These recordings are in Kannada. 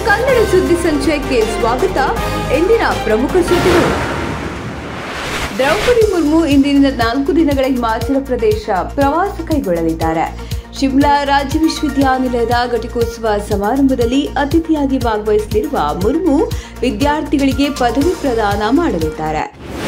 ಕನ್ನಡ ಸುದ್ದಿ ಸಂಚಯಕ್ಕೆ ಸ್ವಾಗತ ಇಂದಿನ ಪ್ರಮುಖ ಸುದ್ದಿಗಳು ದ್ರೌಪದಿ ಮುರ್ಮು ಇಂದಿನಿಂದ ನಾಲ್ಕು ದಿನಗಳ ಹಿಮಾಚಲ ಪ್ರದೇಶ ಪ್ರವಾಸ ಕೈಗೊಳ್ಳಲಿದ್ದಾರೆ ಶಿಮ್ಲಾ ರಾಜ್ಯ ವಿಶ್ವವಿದ್ಯಾನಿಲಯದ ಘಟಿಕೋತ್ಸವ ಸಮಾರಂಭದಲ್ಲಿ ಅತಿಥಿಯಾಗಿ ಭಾಗವಹಿಸಲಿರುವ ಮುರ್ಮು ವಿದ್ಯಾರ್ಥಿಗಳಿಗೆ ಪದವಿ ಪ್ರದಾನ ಮಾಡಲಿದ್ದಾರೆ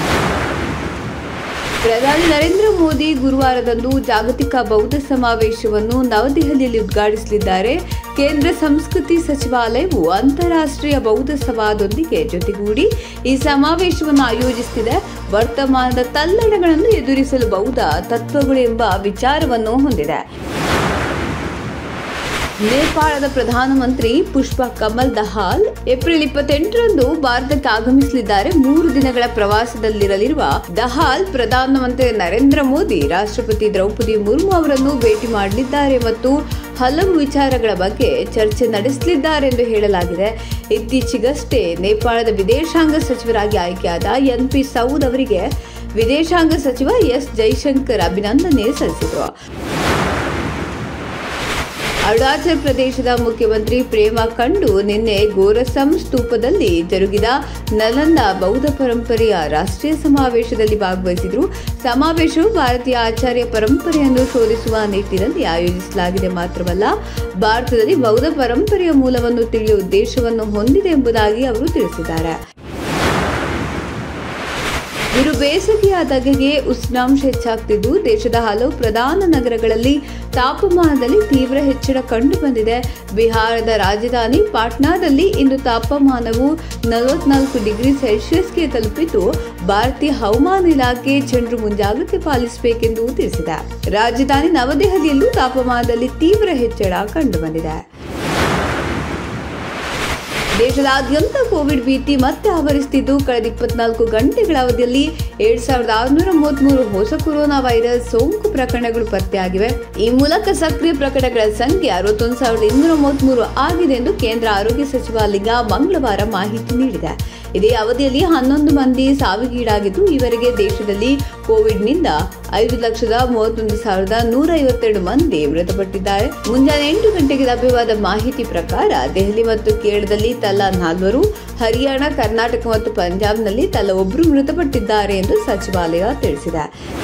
ಪ್ರಧಾನಿ ನರೇಂದ್ರ ಮೋದಿ ಗುರುವಾರದಂದು ಜಾಗತಿಕ ಬೌದ್ಧ ಸಮಾವೇಶವನ್ನು ನವದೆಹಲಿಯಲ್ಲಿ ಉದ್ಘಾಟಿಸಲಿದ್ದಾರೆ ಕೇಂದ್ರ ಸಂಸ್ಕೃತಿ ಸಚಿವಾಲಯವು ಅಂತಾರಾಷ್ಟ್ರೀಯ ಬೌದ್ಧ ಸಭಾದೊಂದಿಗೆ ಜೊತೆಗೂಡಿ ಈ ಸಮಾವೇಶವನ್ನು ಆಯೋಜಿಸುತ್ತಿದೆ ವರ್ತಮಾನದ ತಲ್ಲಣಗಳನ್ನು ಎದುರಿಸಲು ಬೌದ್ಧ ತತ್ವಗಳು ಎಂಬ ವಿಚಾರವನ್ನು ಹೊಂದಿದೆ ನೇಪಾಳದ ಪ್ರಧಾನಮಂತ್ರಿ ಪುಷ್ಪ ಕಮಲ್ ದಹಾಲ್ ಏಪ್ರಿಲ್ ಇಪ್ಪತ್ತೆಂಟರಂದು ಭಾರತಕ್ಕೆ ಆಗಮಿಸಲಿದ್ದಾರೆ ಮೂರು ದಿನಗಳ ಪ್ರವಾಸದಲ್ಲಿರಲಿರುವ ದಹಾಲ್ ಪ್ರಧಾನಮಂತ್ರಿ ನರೇಂದ್ರ ಮೋದಿ ರಾಷ್ಟ್ರಪತಿ ದ್ರೌಪದಿ ಮುರ್ಮು ಅವರನ್ನು ಭೇಟಿ ಮಾಡಲಿದ್ದಾರೆ ಮತ್ತು ಹಲವು ವಿಚಾರಗಳ ಬಗ್ಗೆ ಚರ್ಚೆ ನಡೆಸಲಿದ್ದಾರೆ ಎಂದು ಹೇಳಲಾಗಿದೆ ಇತ್ತೀಚೆಗಷ್ಟೇ ನೇಪಾಳದ ವಿದೇಶಾಂಗ ಸಚಿವರಾಗಿ ಆಯ್ಕೆಯಾದ ಎನ್ ಪಿ ಸೌದ್ ಅವರಿಗೆ ವಿದೇಶಾಂಗ ಸಚಿವ ಎಸ್ ಜೈಶಂಕರ್ ಅಭಿನಂದನೆ ಸಲ್ಲಿಸಿದರು ಅರುಣಾಚಲ ಪ್ರದೇಶದ ಮುಖ್ಯಮಂತ್ರಿ ಪ್ರೇಮಾ ಖಂಡು ನಿನ್ನೆ ಗೋರಸಂ ಸ್ತೂಪದಲ್ಲಿ ಜರುಗಿದ ನಲಂದ ಬೌದ್ಧ ಪರಂಪರೆಯ ರಾಷ್ಟ್ರೀಯ ಸಮಾವೇಶದಲ್ಲಿ ಭಾಗವಹಿಸಿದರು ಸಮಾವೇಶವು ಭಾರತೀಯ ಆಚಾರ್ಯ ಪರಂಪರೆಯನ್ನು ಶೋಧಿಸುವ ನಿಟ್ಟಿನಲ್ಲಿ ಆಯೋಜಿಸಲಾಗಿದೆ ಮಾತ್ರವಲ್ಲ ಭಾರತದಲ್ಲಿ ಬೌದ್ಧ ಪರಂಪರೆಯ ಮೂಲವನ್ನು ತಿಳಿಯುವ ಉದ್ದೇಶವನ್ನು ಹೊಂದಿದೆ ಎಂಬುದಾಗಿ ಅವರು ತಿಳಿಸಿದ್ದಾರೆ ಇರು ಬೇಸಿಗೆಯಾದಾಗೆ ಉಷ್ಣಾಂಶ ಹೆಚ್ಚಾಗ್ತಿದ್ದು ದೇಶದ ಹಲವು ಪ್ರಧಾನ ನಗರಗಳಲ್ಲಿ ತಾಪಮಾನದಲ್ಲಿ ತೀವ್ರ ಹೆಚ್ಚಳ ಕಂಡು ಬಂದಿದೆ ಬಿಹಾರದ ರಾಜಧಾನಿ ಪಾಟ್ನಾದಲ್ಲಿ ಇಂದು ತಾಪಮಾನವು ನಲವತ್ನಾಲ್ಕು ಡಿಗ್ರಿ ಸೆಲ್ಸಿಯಸ್ಗೆ ತಲುಪಿದ್ದು ಭಾರತೀಯ ಹವಾಮಾನ ಇಲಾಖೆ ಜನರು ಮುಂಜಾಗ್ರತೆ ಪಾಲಿಸಬೇಕೆಂದು ತಿಳಿಸಿದೆ ರಾಜಧಾನಿ ನವದೆಹಲಿಯಲ್ಲೂ ತಾಪಮಾನದಲ್ಲಿ ತೀವ್ರ ಹೆಚ್ಚಳ ಕಂಡುಬಂದಿದೆ ದೇಶದಾದ್ಯಂತ ಕೋವಿಡ್ ಭೀತಿ ಮತ್ತೆ ಆವರಿಸುತ್ತಿದ್ದು ಕಳೆದ ಇಪ್ಪತ್ನಾಲ್ಕು ಗಂಟೆಗಳ ಅವಧಿಯಲ್ಲಿ ಎರಡ್ ಸಾವಿರದ ಆರುನೂರ ಮೂವತ್ಮೂರು ಹೊಸ ಕೊರೋನಾ ವೈರಸ್ ಸೋಂಕು ಪ್ರಕರಣಗಳು ಪತ್ತೆಯಾಗಿವೆ ಈ ಮೂಲಕ ಸಕ್ರಿಯ ಪ್ರಕರಣಗಳ ಸಂಖ್ಯೆ ಅರವತ್ತೊಂದು ಸಾವಿರದ ಇನ್ನೂರ ಮೂವತ್ಮೂರು ಆಗಿದೆ ಎಂದು ಕೇಂದ್ರ ಆರೋಗ್ಯ ಸಚಿವಾಲಯ ಮಂಗಳವಾರ ಮಾಹಿತಿ ನೀಡಿದೆ ಇದೇ ಅವಧಿಯಲ್ಲಿ ಹನ್ನೊಂದು ಮಂದಿ ಸಾವಿಗೀಡಾಗಿದ್ದು ಇವರಿಗೆ ದೇಶದಲ್ಲಿ ಕೋವಿಡ್ನಿಂದ ಐದು ಲಕ್ಷದ ಮೂವತ್ತೊಂದು ಸಾವಿರದ ನೂರ ಐವತ್ತೆರಡು ಮಂದಿ ಮೃತಪಟ್ಟಿದ್ದಾರೆ ಮುಂಜಾನೆ ಎಂಟು ಗಂಟೆಗೆ ಲಭ್ಯವಾದ ಮಾಹಿತಿ ಪ್ರಕಾರ ದೆಹಲಿ ಮತ್ತು ಕೇರಳದಲ್ಲಿ ತಲಾ ನಾಲ್ವರು ಹರಿಯಾಣ ಕರ್ನಾಟಕ ಮತ್ತು ಪಂಜಾಬ್ನಲ್ಲಿ ತಲಾ ಒಬ್ಬರು ಮೃತಪಟ್ಟಿದ್ದಾರೆ ಎಂದು ಸಚಿವಾಲಯ ತಿಳಿಸಿದೆ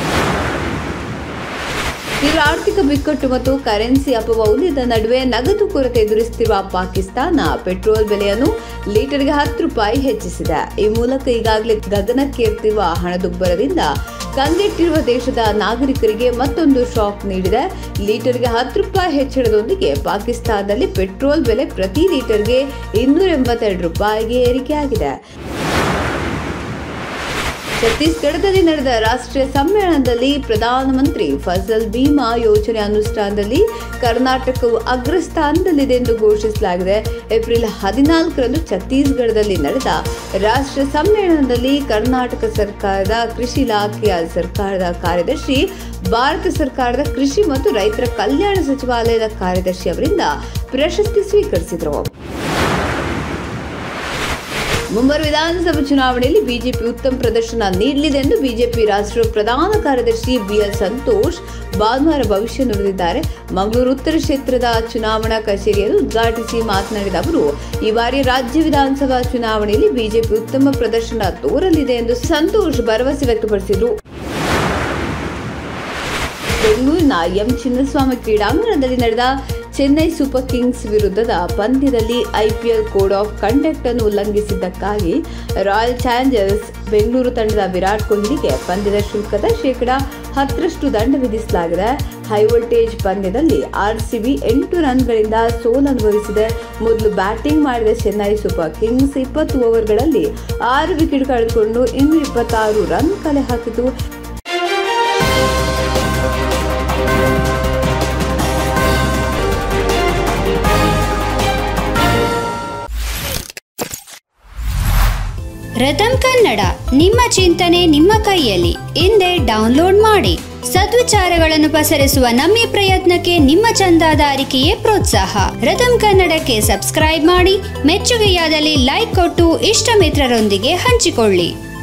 ತೀವ್ರ ಆರ್ಥಿಕ ಬಿಕ್ಕಟ್ಟು ಮತ್ತು ಕರೆನ್ಸಿ ಅಪಮೌಲ್ಯದ ನಡುವೆ ನಗದು ಕೊರತೆ ಎದುರಿಸುತ್ತಿರುವ ಪಾಕಿಸ್ತಾನ ಪೆಟ್ರೋಲ್ ಬೆಲೆಯನ್ನು ಲೀಟರ್ಗೆ ಹತ್ತು ರೂಪಾಯಿ ಹೆಚ್ಚಿಸಿದೆ ಈ ಮೂಲಕ ಈಗಾಗಲೇ ಗಗನಕ್ಕೇರ್ತಿರುವ ಹಣದುಬ್ಬರದಿಂದ ಕಂಗೆಟ್ಟಿರುವ ದೇಶದ ನಾಗರಿಕರಿಗೆ ಮತ್ತೊಂದು ಶಾಕ್ ನೀಡಿದೆ ಲೀಟರ್ಗೆ ಹತ್ತು ರೂಪಾಯಿ ಹೆಚ್ಚಳದೊಂದಿಗೆ ಪಾಕಿಸ್ತಾನದಲ್ಲಿ ಪೆಟ್ರೋಲ್ ಬೆಲೆ ಪ್ರತಿ ಲೀಟರ್ಗೆ ಇನ್ನೂರ ಎಂಬತ್ತೆರಡು ರೂಪಾಯಿಗೆ ಏರಿಕೆಯಾಗಿದೆ ಛತ್ತೀಸ್ಗಢದಲ್ಲಿ ನಡೆದ ರಾಷ್ಟ್ರೀಯ ಸಮ್ಮೇಳನದಲ್ಲಿ ಪ್ರಧಾನಮಂತ್ರಿ ಫಸಲ್ ಬಿಮಾ ಯೋಜನೆ ಅನುಷ್ಠಾನದಲ್ಲಿ ಕರ್ನಾಟಕವು ಅಗ್ರಸ್ಥಾನದಲ್ಲಿದೆ ಎಂದು ಘೋಷಿಸಲಾಗಿದೆ ಏಪ್ರಿಲ್ ಹದಿನಾಲ್ಕರಂದು ಛತ್ತೀಸ್ಗಢದಲ್ಲಿ ನಡೆದ ರಾಷ್ಟ್ರೀಯ ಸಮ್ಮೇಳನದಲ್ಲಿ ಕರ್ನಾಟಕ ಸರ್ಕಾರದ ಕೃಷಿ ಇಲಾಖೆಯ ಸರ್ಕಾರದ ಕಾರ್ಯದರ್ಶಿ ಭಾರತ ಸರ್ಕಾರದ ಕೃಷಿ ಮತ್ತು ರೈತರ ಕಲ್ಯಾಣ ಸಚಿವಾಲಯದ ಕಾರ್ಯದರ್ಶಿ ಅವರಿಂದ ಪ್ರಶಸ್ತಿ ಸ್ವೀಕರಿಸಿದರು ಮುಂಬರುವ ವಿಧಾನಸಭಾ ಚುನಾವಣೆಯಲ್ಲಿ ಬಿಜೆಪಿ ಉತ್ತಮ ಪ್ರದರ್ಶನ ನೀಡಲಿದೆ ಎಂದು ಬಿಜೆಪಿ ರಾಷ್ಟ್ರೀಯ ಪ್ರಧಾನ ಕಾರ್ಯದರ್ಶಿ ಬಿಎಲ್ ಸಂತೋಷ್ ಭಾನುವಾರ ಭವಿಷ್ಯ ನುಡಿದಿದ್ದಾರೆ ಮಂಗಳೂರು ಉತ್ತರ ಕ್ಷೇತ್ರದ ಚುನಾವಣಾ ಕಚೇರಿಯನ್ನು ಉದ್ಘಾಟಿಸಿ ಮಾತನಾಡಿದ ಅವರು ಈ ಬಾರಿ ರಾಜ್ಯ ವಿಧಾನಸಭಾ ಚುನಾವಣೆಯಲ್ಲಿ ಬಿಜೆಪಿ ಉತ್ತಮ ಪ್ರದರ್ಶನ ತೋರಲಿದೆ ಎಂದು ಸಂತೋಷ್ ಭರವಸೆ ವ್ಯಕ್ತಪಡಿಸಿದರು ಬೆಂಗಳೂರಿನ ಎಂ ಚಿನ್ನಸ್ವಾಮಿ ಕ್ರೀಡಾಂಗಣದಲ್ಲಿ ನಡೆದ ಚೆನ್ನೈ ಸೂಪರ್ ಕಿಂಗ್ಸ್ ವಿರುದ್ಧದ ಪಂದ್ಯದಲ್ಲಿ ಐಪಿಎಲ್ ಕೋಡ್ ಆಫ್ ಕಂಡಕ್ಟ್ ಅನ್ನು ಉಲ್ಲಂಘಿಸಿದ್ದಕ್ಕಾಗಿ ರಾಯಲ್ ಚಾಲೆಂಜರ್ಸ್ ಬೆಂಗಳೂರು ತಂಡದ ವಿರಾಟ್ ಕೊಹ್ಲಿಗೆ ಪಂದ್ಯದ ಶುಲ್ಕದ ಶೇಕಡಾ ಹತ್ತರಷ್ಟು ದಂಡ ವಿಧಿಸಲಾಗಿದೆ ಹೈ ವೋಲ್ಟೇಜ್ ಪಂದ್ಯದಲ್ಲಿ ಆರ್ಸಿಬಿ ಎಂಟು ರನ್ಗಳಿಂದ ಸೋಲು ಅನುಭವಿಸಿದೆ ಮೊದಲು ಬ್ಯಾಟಿಂಗ್ ಮಾಡಿದ ಚೆನ್ನೈ ಸೂಪರ್ ಕಿಂಗ್ಸ್ ಇಪ್ಪತ್ತು ಓವರ್ಗಳಲ್ಲಿ ಆರು ವಿಕೆಟ್ ಕಳೆದುಕೊಂಡು ಇನ್ನೂರ ಇಪ್ಪತ್ತಾರು ರನ್ ಕಲೆ ಹಾಕಿತು ರತಂ ಕನ್ನಡ ನಿಮ್ಮ ಚಿಂತನೆ ನಿಮ್ಮ ಕೈಯಲ್ಲಿ ಹಿಂದೆ ಡೌನ್ಲೋಡ್ ಮಾಡಿ ಸದ್ವಿಚಾರಗಳನ್ನು ಪಸರಿಸುವ ನಮ್ಮ ಈ ಪ್ರಯತ್ನಕ್ಕೆ ನಿಮ್ಮ ಚಂದಾದಾರಿಕೆಯೇ ಪ್ರೋತ್ಸಾಹ ರತಂ ಕನ್ನಡಕ್ಕೆ ಸಬ್ಸ್ಕ್ರೈಬ್ ಮಾಡಿ ಮೆಚ್ಚುಗೆಯಾದಲ್ಲಿ ಲೈಕ್ ಕೊಟ್ಟು ಇಷ್ಟ ಮಿತ್ರರೊಂದಿಗೆ ಹಂಚಿಕೊಳ್ಳಿ